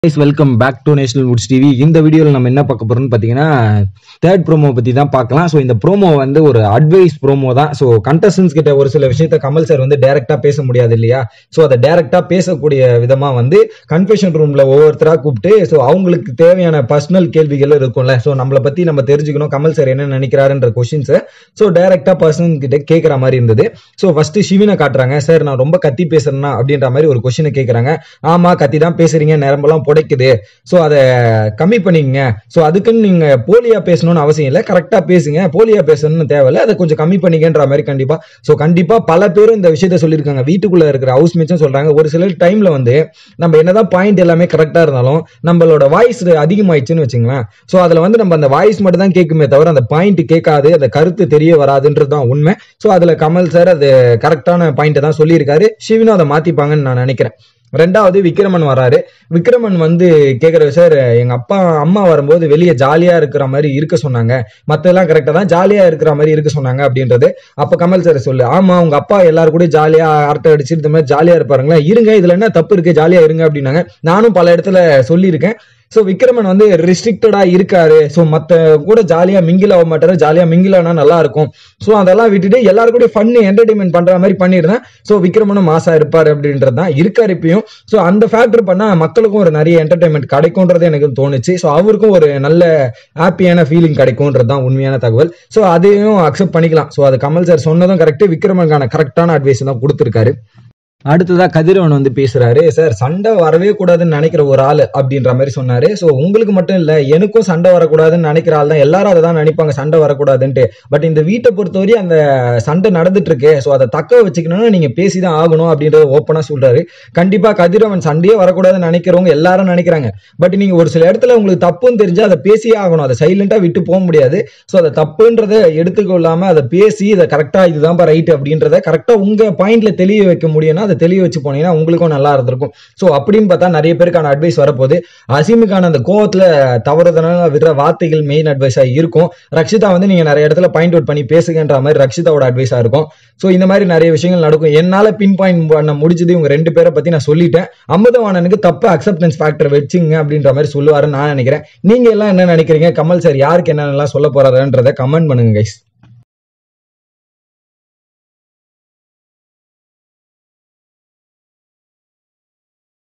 guys welcome back to National Woods TV இந்த வீடியோவில் நம்ம என்ன பார்க்க போறோம்னு பார்த்தீங்கன்னா தேர்ட் ப்ரோமோ பற்றி தான் பார்க்கலாம் ஸோ இந்த ப்ரோமோ வந்து ஒரு அட்வைஸ் ப்ரோமோ தான் ஸோ கண்டஸ்டன்ஸ் கிட்ட ஒரு சில விஷயத்த கமல் சார் வந்து டைரக்டாக பேச முடியாது இல்லையா ஸோ அதை டைரக்டாக பேசக்கூடிய விதமாக வந்து கன்ஃபெஷன் ரூமில் ஒவ்வொருத்தராக கூப்பிட்டு ஸோ அவங்களுக்கு தேவையான பர்சனல் கேள்விகள் இருக்கும்ல ஸோ நம்மளை பற்றி நம்ம தெரிஞ்சுக்கணும் கமல் சார் என்ன நினைக்கிறாருன்ற கொஷின்ஸை ஸோ டைரக்டாக பர்சன் கிட்ட கேட்குற மாதிரி இருந்தது ஸோ ஃபர்ஸ்ட் சிவினை காட்டுறாங்க சார் நான் ரொம்ப கத்தி பேசுறேன்னா அப்படின்ற மாதிரி ஒரு கொஷினை கேட்குறாங்க ஆமா கத்தி தான் பேசுறீங்க நரம்பெல்லாம் புடைக்குது ஸோ அதை கம்மி பண்ணிக்கங்க ஸோ அதுக்குன்னு நீங்க போலியா பேசணும்னு அவசியம் இல்லை கரெக்டா பேசுங்க போலியா பேசணும்னு தேவையில்ல அதை கொஞ்சம் கம்மி பண்ணிக்கன்ற மாதிரி கண்டிப்பா ஸோ கண்டிப்பா பல பேரும் இந்த விஷயத்த சொல்லியிருக்காங்க வீட்டுக்குள்ள இருக்கிற ஹவுஸ் மேட்சும் சொல்றாங்க ஒரு சில டைம்ல வந்து நம்ம என்னதான் பாயிண்ட் எல்லாமே கரெக்டா இருந்தாலும் நம்மளோட வாய்ஸ் அதிகமாயிடுச்சுன்னு வச்சுங்களேன் ஸோ அதுல வந்து நம்ம அந்த வாய்ஸ் மட்டும் தான் கேட்குமே தவிர அந்த பாயிண்ட் கேட்காது அந்த கருத்து தெரிய வராதுன்றது தான் உண்மை ஸோ அதுல கமல் சார் அது கரெக்டான பாயிண்ட் தான் சொல்லியிருக்காரு சிவனும் அதை மாத்திப்பாங்கன்னு நான் நினைக்கிறேன் ரெண்டாவது விக்ரமன் வராரு விக்ரமன் வந்து கேக்குற சார் எங்க அப்பா அம்மா வரும்போது வெளியே ஜாலியா இருக்கிற மாதிரி இருக்க சொன்னாங்க மத்தெல்லாம் கரெக்டா தான் ஜாலியா இருக்கிற மாதிரி இருக்க சொன்னாங்க அப்படின்றது அப்ப கமல் சார் சொல்லு ஆமா உங்க அப்பா எல்லாரும் கூட ஜாலியா அரட்டை அடிச்சு இந்த மாதிரி ஜாலியா இருப்பாருங்களா இருங்க இதுல என்ன தப்பு இருக்கு ஜாலியா இருங்க அப்படின்னாங்க நானும் பல இடத்துல சொல்லியிருக்கேன் ஸோ விக்ரமன் வந்து ரெஸ்ட்ரிக்டடா இருக்காரு ஸோ மற்ற கூட ஜாலியா மிங்கில் ஆக மாட்டாரு ஜாலியா மிங்கில் ஆனா நல்லா இருக்கும் ஸோ அதெல்லாம் விட்டுட்டு எல்லாரும் கூட ஃபன் என்டர்டைன்மெண்ட் பண்ற மாதிரி பண்ணிருந்தேன் ஸோ விக்ரமனும் மாசா இருப்பாரு அப்படின்றது தான் இருக்காரு இப்பயும் ஸோ அந்த ஃபேக்டர் பண்ணா மக்களுக்கும் ஒரு நிறைய என்டர்டைன்மெண்ட் கிடைக்கும்ன்றது எனக்கு தோணுச்சு ஸோ அவருக்கும் ஒரு நல்ல ஹாப்பியான ஃபீலிங் கிடைக்கும்ன்றது தான் உண்மையான தகவல் ஸோ அதையும் அக்செப்ட் பண்ணிக்கலாம் ஸோ அது கமல் சார் சொன்னதும் கரெக்ட் விக்ரமனுக்கான கரெக்டான அட்வைஸ் தான் கொடுத்துருக்காரு அடுத்ததா கதிரவன் வந்து பேசுறாரு சார் சண்டை வரவே கூடாதுன்னு நினைக்கிற ஒரு ஆள் அப்படின்ற மாதிரி சொன்னாரு ஸோ உங்களுக்கு மட்டும் இல்ல எனக்கும் சண்டை வரக்கூடாதுன்னு நினைக்கிற ஆள் தான் எல்லாரும் அதை தான் நினைப்பாங்க சண்டை வரக்கூடாதுன்ட்டு பட் இந்த வீட்டை பொறுத்தவரை அந்த சண்டை நடந்துட்டு இருக்கு ஸோ அதை தக்க வச்சுக்கணும்னா நீங்க பேசிதான் ஆகணும் அப்படின்றத ஓப்பனா சொல்றாரு கண்டிப்பா கதிரவன் சண்டையே வரக்கூடாதுன்னு நினைக்கிறவங்க எல்லாரும் நினைக்கிறாங்க பட் நீங்க ஒரு சில இடத்துல உங்களுக்கு தப்புன்னு தெரிஞ்சா அதை பேசியே ஆகணும் அதை சைலண்டா விட்டு போக முடியாது ஸோ அதை தப்புன்றதை எடுத்துக்கொள்ளாம அதை பேசி இதை கரெக்டா இதுதான்ப்பா ரைட் அப்படின்றத கரெக்டா உங்க பாயிண்ட்ல தெளிய வைக்க முடியும்னா அதை தெளிய வச்சு போனீங்கன்னா உங்களுக்கும் நல்லா இருந்திருக்கும் ஸோ அப்படின்னு பார்த்தா நிறைய பேருக்கான அட்வைஸ் வரப்போகுது அசீமுக்கான அந்த கோவத்துல தவறுதனால விடுற வார்த்தைகள் மெயின் அட்வைஸா இருக்கும் ரக்ஷிதா வந்து நீங்க நிறைய இடத்துல பாயிண்ட் அவுட் பண்ணி பேசுகின்ற மாதிரி ரக்ஷிதாவோட அட்வைஸா இருக்கும் ஸோ இந்த மாதிரி நிறைய விஷயங்கள் நடக்கும் என்னால பின் பாயிண்ட் பண்ண முடிஞ்சது இவங்க ரெண்டு பேரை பத்தி நான் சொல்லிட்டேன் அமுதவாணனுக்கு தப்பு அக்செப்டன்ஸ் ஃபேக்டர் வச்சுங்க அப்படின்ற மாதிரி சொல்லுவாருன்னு நான் நினைக்கிறேன் நீங்க எல்லாம் என்ன நினைக்கிறீங்க கமல் சார் யாருக்கு என்னென்னலாம் சொல்ல போறாருன்றதை கமெண்ட் பண்ணுங்க கைஸ்